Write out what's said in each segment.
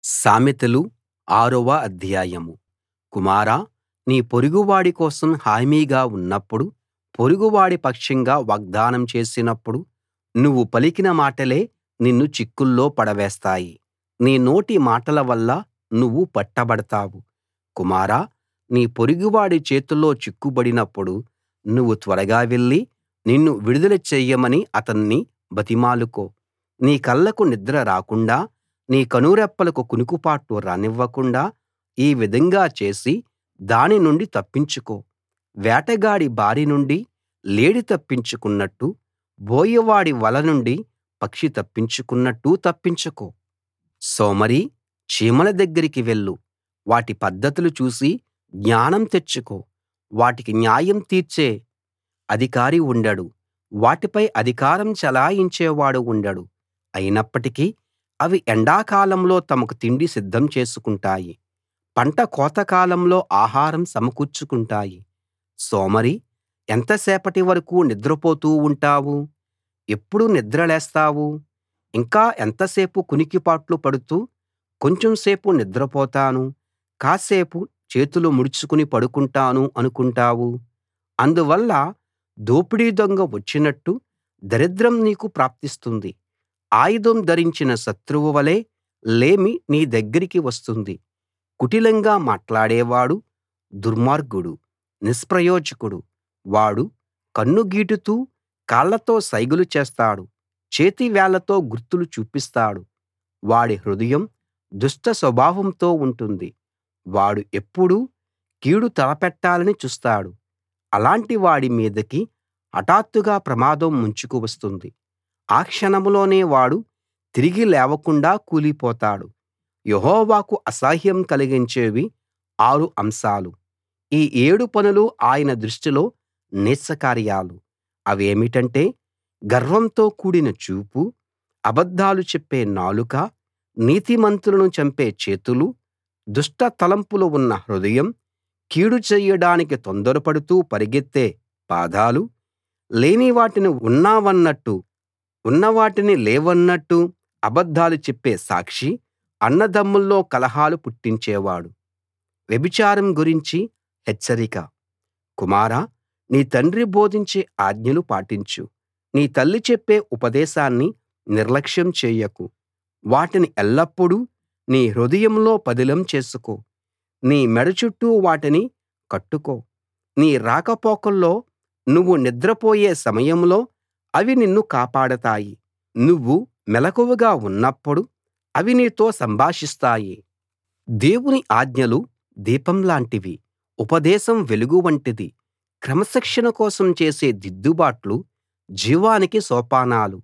సామెతలు ఆరవ అధ్యాయం కుమారా నీ పొరుగువాడి కోసం హామీగా ఉన్నప్పుడు పొరుగువాడి పక్షంగా వాగ్దానం చేసినప్పుడు నువ్వు పలికిన మాటలే నిన్ను చిక్కుల్లో పడవేస్తాయి నీ నోటి మాటల వల్ల నువ్వు పట్టబడతావు కుమారా నీ పొరుగువాడి చేతిలో చిక్కుబడినప్పుడు నువ్వు త్వరగా వెళ్లి నిన్ను విడుదల చెయ్యమని అతన్ని బతిమాలుకో నీ కళ్ళకు నిద్ర రాకుండా నీ కనురెప్పలకు కునుకుపాట్లు రానివ్వకుండా ఈ విధంగా చేసి దాని నుండి తప్పించుకో వేటగాడి బారి నుండి లేడి తప్పించుకున్నట్టు బోయవాడి వల నుండి పక్షి తప్పించుకున్నట్టు తప్పించుకో సోమరీ చీమల దగ్గరికి వెళ్ళు వాటి పద్ధతులు చూసి జ్ఞానం తెచ్చుకో వాటికి న్యాయం తీర్చే అధికారి ఉండడు వాటిపై అధికారం చెలాయించేవాడు ఉండడు అయినప్పటికీ అవి ఎండాకాలంలో తమకు తిండి సిద్ధం చేసుకుంటాయి పంట కోతకాలంలో ఆహారం సమకూర్చుకుంటాయి సోమరీ ఎంతసేపటి వరకూ నిద్రపోతూ ఉంటావు ఎప్పుడు నిద్రలేస్తావు ఇంకా ఎంతసేపు కునికిపాట్లు పడుతూ కొంచెం సేపు నిద్రపోతాను కాసేపు చేతులు ముడుచుకుని పడుకుంటాను అనుకుంటావు అందువల్ల దోపిడీ దొంగ వచ్చినట్టు దరిద్రం నీకు ప్రాప్తిస్తుంది ఆయుధం ధరించిన శత్రువు వలే లేమి నీ దగ్గరికి వస్తుంది కుటిలంగా మాట్లాడేవాడు దుర్మార్గుడు నిష్ప్రయోజకుడు వాడు కన్ను గీటుతూ కాళ్లతో సైగలు చేస్తాడు చేతి వేళ్లతో గుర్తులు చూపిస్తాడు వాడి హృదయం దుష్ట స్వభావంతో ఉంటుంది వాడు ఎప్పుడూ కీడు తలపెట్టాలని చూస్తాడు అలాంటి వాడి మీదికి హఠాత్తుగా ప్రమాదం ముంచుకు వస్తుంది ఆ క్షణంలోనే వాడు తిరిగి లేవకుండా కూలిపోతాడు యెహోవాకు అసహ్యం కలిగించేవి ఆరు అంశాలు ఈ ఏడు పనులు ఆయన దృష్టిలో నీచకార్యాలు అవేమిటంటే గర్వంతో కూడిన చూపు అబద్ధాలు చెప్పే నాలుక నీతిమంతులను చంపే చేతులు దుష్ట తలంపులు ఉన్న హృదయం కీడు చెయ్యడానికి తొందరపడుతూ పరిగెత్తే పాదాలు లేని వాటిని ఉన్నావన్నట్టు ఉన్నవాటిని లేవన్నట్టు అబద్ధాలు చెప్పే సాక్షి అన్నదమ్ముల్లో కలహాలు పుట్టించేవాడు వ్యభిచారం గురించి హెచ్చరిక కుమారా నీ తండ్రి బోధించే ఆజ్ఞలు పాటించు నీ తల్లి చెప్పే ఉపదేశాన్ని నిర్లక్ష్యం చెయ్యకు వాటిని ఎల్లప్పుడూ నీ హృదయంలో పదిలం చేసుకో నీ మెడ చుట్టూ వాటిని కట్టుకో నీ రాకపోకల్లో నువ్వు నిద్రపోయే సమయంలో అవి నిన్ను కాపాడతాయి నువ్వు మెలకువగా ఉన్నప్పుడు అవి నీతో సంభాషిస్తాయి దేవుని ఆజ్ఞలు దీపం లాంటివి ఉపదేశం వెలుగు వంటిది క్రమశిక్షణ కోసం చేసే దిద్దుబాట్లు జీవానికి సోపానాలు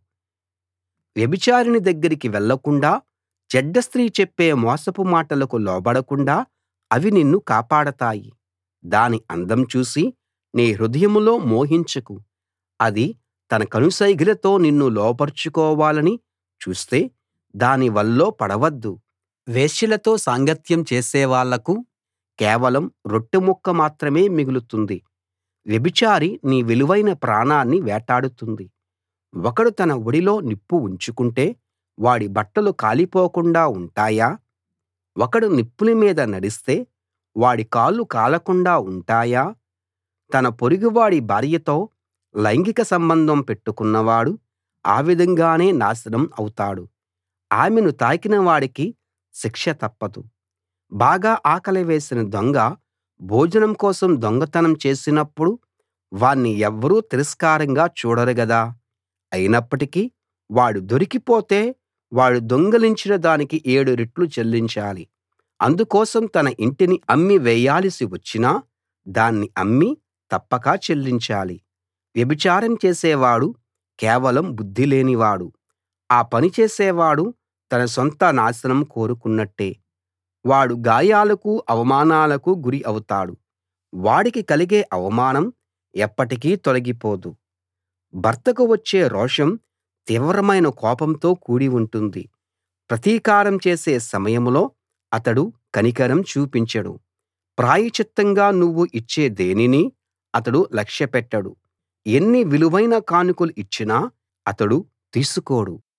వ్యభిచారిణి దగ్గరికి వెళ్ళకుండా చెడ్డ స్త్రీ చెప్పే మోసపు మాటలకు లోబడకుండా అవి నిన్ను కాపాడతాయి దాని అందం చూసి నీ హృదయంలో మోహించకు అది తన కనుసైగలతో నిన్ను లోపరుచుకోవాలని చూస్తే దాని వల్లో పడవద్దు వేశ్యలతో సాంగత్యం చేసేవాళ్లకు కేవలం రొట్టె ముక్క మాత్రమే మిగులుతుంది వ్యభిచారి నీ విలువైన ప్రాణాన్ని వేటాడుతుంది ఒకడు తన ఒడిలో నిప్పు ఉంచుకుంటే వాడి బట్టలు కాలిపోకుండా ఉంటాయా ఒకడు నిప్పుల మీద నడిస్తే వాడి కాళ్ళు కాలకుండా ఉంటాయా తన పొరుగువాడి భార్యతో లైంగిక సంబంధం పెట్టుకున్నవాడు ఆ విధంగానే నాశనం అవుతాడు ఆమెను తాకిన వాడికి శిక్ష తప్పదు బాగా ఆకలి వేసిన దొంగ భోజనం కోసం దొంగతనం చేసినప్పుడు వాణ్ణి ఎవ్వరూ తిరస్కారంగా చూడరు గదా అయినప్పటికీ వాడు దొరికిపోతే వాడు దొంగిలించిన దానికి ఏడు రెట్లు చెల్లించాలి అందుకోసం తన ఇంటిని అమ్మి వేయాల్సి వచ్చినా దాన్ని అమ్మి తప్పక చెల్లించాలి వ్యభిచారం చేసేవాడు కేవలం బుద్ధి లేనివాడు ఆ పని చేసేవాడు తన సొంత నాశనం కోరుకున్నట్టే వాడు గాయాలకు అవమానాలకు గురి అవుతాడు వాడికి కలిగే అవమానం ఎప్పటికీ తొలగిపోదు భర్తకు వచ్చే రోషం తీవ్రమైన కోపంతో కూడి ఉంటుంది ప్రతీకారం చేసే సమయంలో అతడు కనికరం చూపించడు ప్రాయశ్చిత్తంగా నువ్వు ఇచ్చే దేనినీ అతడు లక్ష్యపెట్టడు ఎన్ని విలువైన కానుకలు ఇచ్చినా అతడు తీసుకోడు